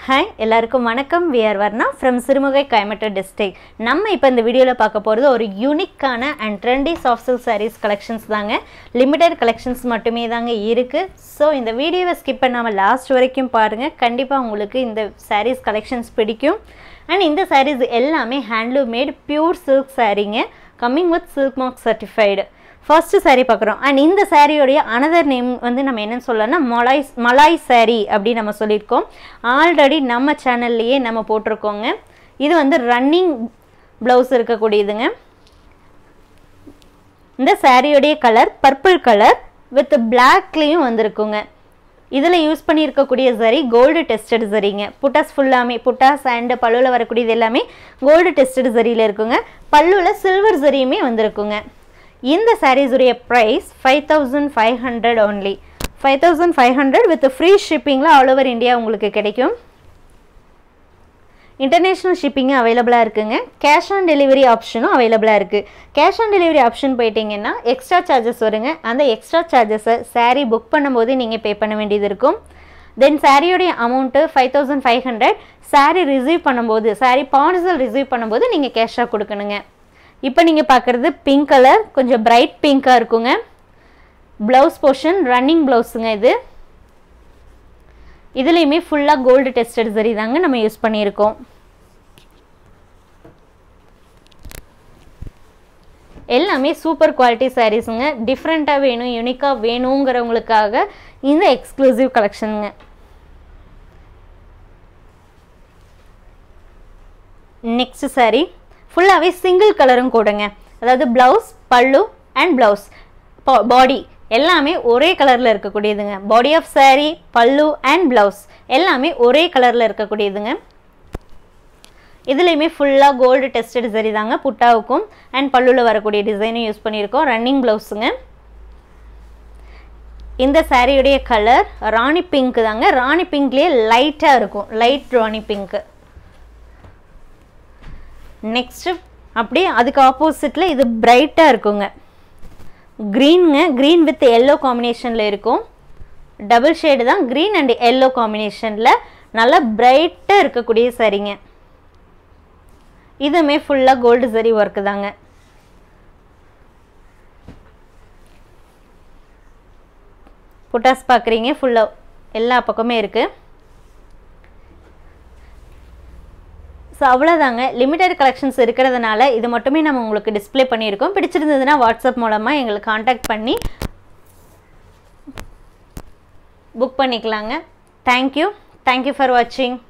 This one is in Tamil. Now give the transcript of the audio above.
ஹாய் எல்லாருக்கும் வணக்கம் we are Varna from Sirumugai Coimbatore district நம்ம இப்போ இந்த வீடியோவில் பார்க்க போகிறது ஒரு யூனிக்கான and trendy soft silk sarees collections தாங்க லிமிடெட் கலெக்ஷன்ஸ் மட்டுமே தாங்க இருக்குது ஸோ இந்த வீடியோவை ஸ்கிப் பண்ணாமல் லாஸ்ட் வரைக்கும் பாருங்கள் கண்டிப்பாக உங்களுக்கு இந்த சாரீஸ் கலெக்ஷன்ஸ் பிடிக்கும் அண்ட் இந்த சாரீஸ் எல்லாமே ஹேண்ட்லூம் மேட் பியூர் சில்க் சாரீங்க coming with silk mark certified first saree பார்க்குறோம் அண்ட் இந்த சாரியோடைய அனதர் நேம் வந்து நம்ம என்னன்னு சொல்லலாம்னா மலாய் மலாய் saree அப்படின்னு நம்ம சொல்லியிருக்கோம் ஆல்ரெடி நம்ம சேனல்லையே நம்ம போட்டிருக்கோங்க இது வந்து ரன்னிங் ப்ளவுஸ் இருக்கக்கூடியதுங்க இந்த சாரியோடைய கலர் பர்பிள் கலர் வித் பிளாக்லேயும் வந்திருக்குங்க இதில் யூஸ் பண்ணியிருக்கக்கூடிய சரி கோல்டு டெஸ்டட் சரிங்க புட்டாஸ் ஃபுல்லாமே புட்டாஸ் அண்டு பல்லுவில் வரக்கூடியது எல்லாமே கோல்டு டெஸ்டட் சரியில் இருக்குங்க பல்லுவில் சில்வர் சரியுமே வந்திருக்குங்க இந்த sarees உடைய price five thousand five hundred only five thousand five hundred with free ஷிப்பிங்கில் ஆல் ஓவர் இந்தியா உங்களுக்கு கிடைக்கும் இன்டர்நேஷ்னல் ஷிப்பிங்கும் அவைலபிளாக இருக்குங்க கேஷ் ஆன் டெலிவரி ஆப்ஷனும் அவைலபிளாக இருக்குது கேஷ் ஆன் டெலிவரி ஆப்ஷன் போயிட்டீங்கன்னா எக்ஸ்ட்ரா சார்ஜஸ் வருங்க அந்த எக்ஸ்ட்ரா சார்ஜஸை saree புக் பண்ணும்போது நீங்கள் பே பண்ண வேண்டியது இருக்கும் தென் சாரியோடைய amount five thousand five hundred saree receive பண்ணும்போது சாரீ பார்சல் ரிசீவ் பண்ணும்போது நீங்கள் கேஷாக கொடுக்கணுங்க இப்போ நீங்கள் பார்க்குறது பிங்க் கலர் கொஞ்சம் பிரைட் பிங்க்காக இருக்குங்க ப்ளவுஸ் போர்ஷன் ரன்னிங் ப்ளவுஸுங்க இது இதுலேயுமே ஃபுல்லாக கோல்டு டெஸ்டட் சரி தாங்க நம்ம யூஸ் பண்ணியிருக்கோம் எல்லாமே சூப்பர் குவாலிட்டி சாரீஸுங்க டிஃப்ரெண்ட்டாக வேணும் யூனிக்காக வேணுங்கிறவங்களுக்காக இந்த எக்ஸ்க்ளூசிவ் கலெக்ஷனுங்க நெக்ஸ்ட் saree ஃபுல்லாகவே சிங்கிள் கலரும் கூடங்க அதாவது ப்ளவுஸ் பல்லு அண்ட் ப்ளவுஸ் பாடி எல்லாமே ஒரே கலரில் இருக்கக்கூடியதுங்க body of saree pallu and blouse எல்லாமே ஒரே கலரில் இருக்கக்கூடியதுங்க இதுலேயுமே ஃபுல்லாக கோல்டு டெஸ்டட் சரி தாங்க புட்டாவுக்கும் அண்ட் பல்லுவில் வரக்கூடிய டிசைனும் யூஸ் பண்ணியிருக்கோம் ரன்னிங் ப்ளவுஸுங்க இந்த சாரியுடைய கலர் ராணி பிங்க் தாங்க ராணி பிங்க்லேயே லைட்டாக இருக்கும் லைட் ராணி பிங்க்கு நெக்ஸ்ட்டு அப்படியே அதுக்கு ஆப்போசிட்டில் இது பிரைட்டாக இருக்குங்க க்ரீனுங்க க்ரீன் வித் எல்லோ காம்பினேஷனில் இருக்கும் டபுள் ஷேடு தான் க்ரீன் அண்ட் எல்லோ காம்பினேஷனில் நல்லா பிரைட்டாக இருக்கக்கூடிய சரிங்க இதுவுமே ஃபுல்லாக கோல்டு சரி ஒர்க்கு தாங்க புட்டாஸ் பார்க்குறீங்க ஃபுல்லாக எல்லா பக்கமே இருக்குது ஸோ அவ்வளோதாங்க லிமிட்டட் கலெக்ஷன்ஸ் இருக்கிறதுனால இது மட்டுமே நம்ம உங்களுக்கு டிஸ்ப்ளே பண்ணியிருக்கோம் பிடிச்சிருந்ததுன்னா வாட்ஸ்அப் மூலமாக எங்களுக்கு காண்டாக்ட் பண்ணி புக் பண்ணிக்கலாங்க தேங்க்யூ தேங்க்யூ ஃபார் வாட்சிங்